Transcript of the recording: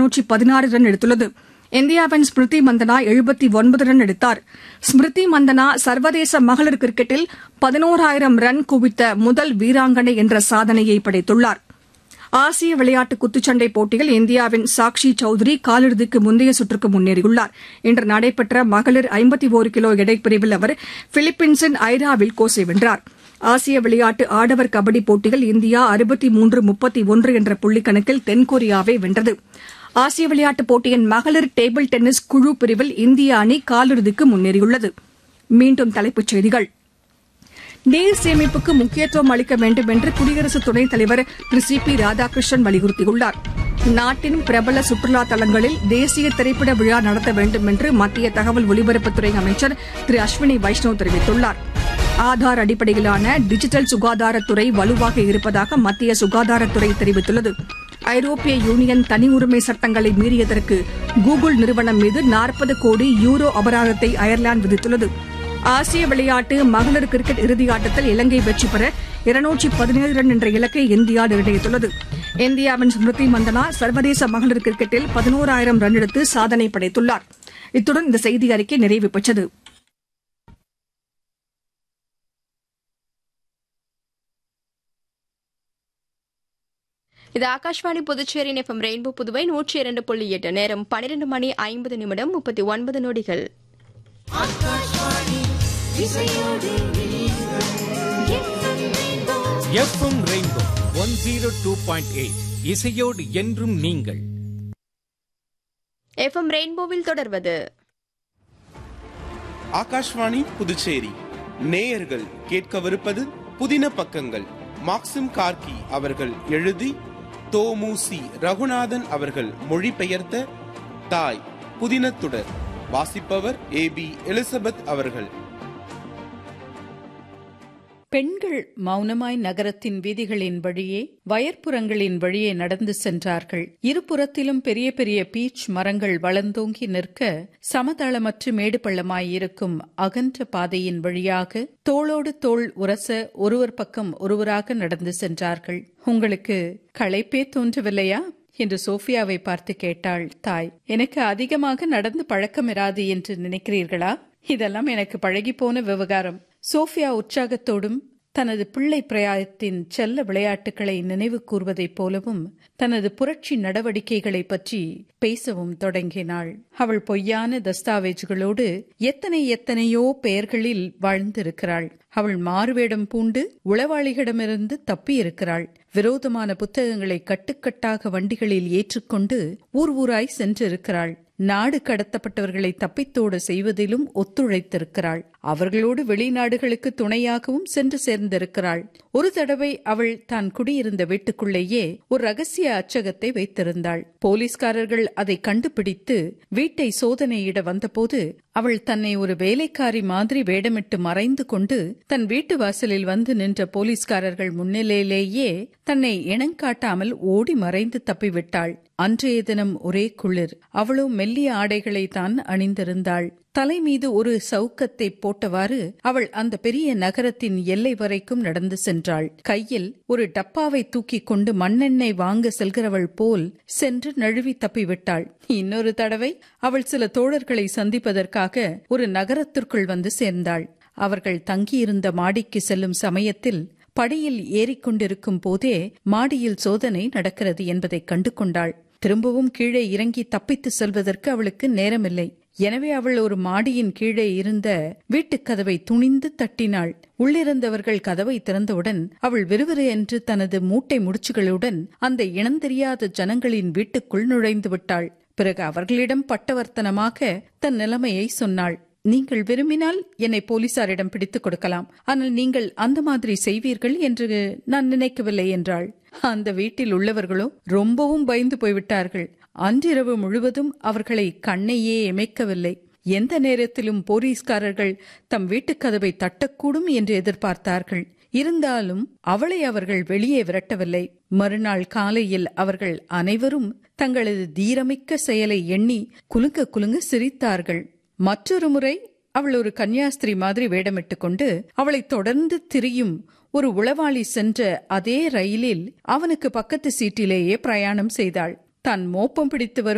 இருநூற்றி பதினாறு ரன் எடுத்துள்ளது இந்தியாவின் ஸ்மிருதி மந்தனா எழுபத்தி ஒன்பது ரன் எடுத்தார் ஸ்மிருதி மந்தனா சர்வதேச மகளிர் கிரிக்கெட்டில் பதினோராயிரம் ரன் குவித்த முதல் வீராங்கனை என்ற சாதனையை படைத்துள்ளார் ஆசிய விளையாட்டு குத்துச்சண்டை போட்டியில் இந்தியாவின் சாக்ஷி சௌத்ரி காலிறுதிக்கு முந்தைய சுற்றுக்கு முன்னேறியுள்ளார் இன்று நடைபெற்ற மகளிர் ஐம்பத்தி ஒரு கிலோ எடைப்பிரிவில் அவர் பிலிப்பீன்ஸின் ஐரா வில்கோஸை வென்றார் ஆசிய விளையாட்டு ஆடவர் கபடி போட்டியில் இந்தியா அறுபத்தி மூன்று முப்பத்தி ஒன்று என்ற புள்ளிக்கணக்கில் தென்கொரியாவை வென்றது ஆசிய விளையாட்டுப் போட்டியின் மகளிர் டேபிள் டென்னிஸ் குழு பிரிவில் இந்திய அணி காலிறுதிக்கு முன்னேறியுள்ளது மீண்டும் தலைப்புச் செய்திகள் நீர் சேமிப்புக்கு முக்கியத்துவம் அளிக்க வேண்டும் என்று குடியரசு துணைத் தலைவர் திரு சி பி ராதாகிருஷ்ணன் வலியுறுத்தியுள்ளார் நாட்டின் பிரபல சுற்றுலா தலங்களில் தேசிய திரைப்பட விழா நடத்த வேண்டும் என்று மத்திய தகவல் ஒலிபரப்புத்துறை அமைச்சர் திரு அஸ்வினி வைஷ்ணவ் தெரிவித்துள்ளார் ஆதார் அடிப்படையிலான டிஜிட்டல் சுகாதாரத்துறை வலுவாக இருப்பதாக மத்திய சுகாதாரத்துறை தெரிவித்துள்ளது ஐரோப்பிய யூனியன் தனி உரிமை சட்டங்களை மீறியதற்கு கூகுள் நிறுவனம் மீது நாற்பது கோடி யூரோ அபராதத்தை அயர்லாந்து விதித்துள்ளது ஆசிய விளையாட்டு மகளிர் கிரிக்கெட் இறுதியாட்டத்தில் இலங்கை வெற்றி பெற இருநூற்றி பதினேழு ரன் என்ற இலக்கை இந்தியா நிர்ணயித்துள்ளது இந்தியாவின் ஸ்மிருதி மந்தனா சர்வதேச மகளிர் கிரிக்கெட்டில் பதினோராயிரம் ரன் எடுத்து சாதனை படைத்துள்ளார் இத்துடன் இந்த செய்தி அறிக்கை நிறைவு பெற்றது இது ஆகாஷ்வாணி புதுச்சேரி எஃப்எம் ரெயின்போ புதுவை நூற்றி இரண்டு புள்ளி எட்டு நேரம் பன்னிரண்டு மணி ஐம்பது நிமிடம் முப்பத்தி ஒன்பது நொடிகள் FM rainbow one zero two point eight இசையோடு என்றும் நீங்கள் எஃப்எம் ரெயின்போவில் தொடர்வது ஆகாஷ்வாணி புதுச்சேரி நேயர்கள் கேட்கவிருப்பது புதின பக்கங்கள் மாக்சிம் கார்கி அவர்கள் எழுதி தோமுசி ரகுநாதன் அவர்கள் மொழிபெயர்த்த தாய் புதினத்துடர் வாசிப்பவர் ஏ பி எலிசபெத் அவர்கள் பெண்கள் மௌனமாய் நகரத்தின் வீதிகளின் வழியே வயற்புறங்களின் வழியே நடந்து சென்றார்கள் இருபுறத்திலும் பெரிய பெரிய பீச் மரங்கள் வளர்ந்தோங்கி நிற்க சமதளமற்று மேடு பள்ளமாயிருக்கும் அகன்ற பாதையின் வழியாக தோளோடு தோள் உரச ஒருவர் பக்கம் ஒருவராக நடந்து சென்றார்கள் உங்களுக்கு களைப்பே தோன்றவில்லையா என்று சோஃபியாவை பார்த்து கேட்டாள் தாய் எனக்கு அதிகமாக நடந்து பழக்கமிராது என்று நினைக்கிறீர்களா இதெல்லாம் எனக்கு பழகிப்போன விவகாரம் சோஃபியா உற்சாகத்தோடும் தனது பிள்ளை பிரயாயத்தின் செல்ல விளையாட்டுகளை நினைவு கூர்வதைப் போலவும் தனது புரட்சி நடவடிக்கைகளை பற்றி பேசவும் தொடங்கினாள் அவள் பொய்யான தஸ்தாவேஜுகளோடு எத்தனை எத்தனையோ பெயர்களில் வாழ்ந்திருக்கிறாள் அவள் மாறுவேடம் பூண்டு உளவாளிகளிடமிருந்து தப்பியிருக்கிறாள் விரோதமான புத்தகங்களை கட்டுக்கட்டாக வண்டிகளில் ஏற்றுக்கொண்டு ஊர் ஊராய் சென்றிருக்கிறாள் நாடு கடத்தப்பட்டவர்களை தப்பித்தோடு செய்வதிலும் ஒத்துழைத்திருக்கிறாள் அவர்களோடு வெளிநாடுகளுக்கு துணையாகவும் சென்று சேர்ந்திருக்கிறாள் ஒரு தடவை அவள் தான் குடியிருந்த வீட்டுக்குள்ளேயே ஒரு ரகசிய அச்சகத்தை வைத்திருந்தாள் போலீஸ்காரர்கள் அதை கண்டுபிடித்து வீட்டை சோதனையிட வந்தபோது அவள் தன்னை ஒரு வேலைக்காரி மாதிரி வேடமிட்டு மறைந்து கொண்டு தன் வீட்டு வாசலில் வந்து நின்ற போலீஸ்காரர்கள் முன்னிலையிலேயே தன்னை இனங்காட்டாமல் ஓடி மறைந்து தப்பிவிட்டாள் அன்றைய தினம் ஒரே குளிர் அவளோ மெல்லிய ஆடைகளை தான் அணிந்திருந்தாள் தலை மீது ஒரு சவுக்கத்தை போட்டவாறு அவள் அந்த பெரிய நகரத்தின் எல்லை வரைக்கும் நடந்து சென்றாள் கையில் ஒரு டப்பாவை தூக்கிக் கொண்டு மண்ணெண்ணெய் வாங்க செல்கிறவள் போல் சென்று நழுவி தப்பிவிட்டாள் இன்னொரு தடவை அவள் சில தோழர்களை சந்திப்பதற்காக ஒரு நகரத்திற்குள் வந்து சேர்ந்தாள் அவர்கள் தங்கியிருந்த மாடிக்கு செல்லும் சமயத்தில் படியில் ஏறிக்கொண்டிருக்கும் போதே மாடியில் சோதனை நடக்கிறது என்பதை கண்டு கொண்டாள் திரும்பவும் கீழே இறங்கி தப்பித்து செல்வதற்கு அவளுக்கு நேரமில்லை எனவே அவள் ஒரு மாடியின் கீழே இருந்த வீட்டுக் கதவை துணிந்து தட்டினாள் உள்ளிருந்தவர்கள் கதவை திறந்தவுடன் அவள் விறுவிறு என்று தனது மூட்டை முடிச்சுகளுடன் அந்த இனந்தெரியாத ஜனங்களின் வீட்டுக்குள் நுழைந்து விட்டாள் பிறகு அவர்களிடம் பட்டவர்த்தனமாக தன் நிலைமையை சொன்னாள் நீங்கள் விரும்பினால் என்னை போலீசாரிடம் பிடித்துக் கொடுக்கலாம் ஆனால் நீங்கள் அந்த மாதிரி செய்வீர்கள் என்று நான் நினைக்கவில்லை என்றாள் அந்த வீட்டில் உள்ளவர்களோ ரொம்பவும் பயந்து போய்விட்டார்கள் அன்றிரவு முழுவதும் அவர்களை கண்ணையே இமைக்கவில்லை எந்த நேரத்திலும் போலீஸ்காரர்கள் தம் வீட்டுக் கதவை தட்டக்கூடும் என்று எதிர்பார்த்தார்கள் இருந்தாலும் அவளை அவர்கள் வெளியே விரட்டவில்லை மறுநாள் காலையில் அவர்கள் அனைவரும் தங்களது தீரமிக்க செயலை எண்ணி குலுங்க குலுங்க சிரித்தார்கள் மற்றொரு முறை அவள் ஒரு கன்னியாஸ்திரி மாதிரி வேடமிட்டு கொண்டு அவளை தொடர்ந்து திரியும் ஒரு உளவாளி சென்ற அதே ரயிலில் அவனுக்கு பக்கத்து சீட்டிலேயே பிரயாணம் செய்தாள் தான் மோப்பம் பிடித்து வரும்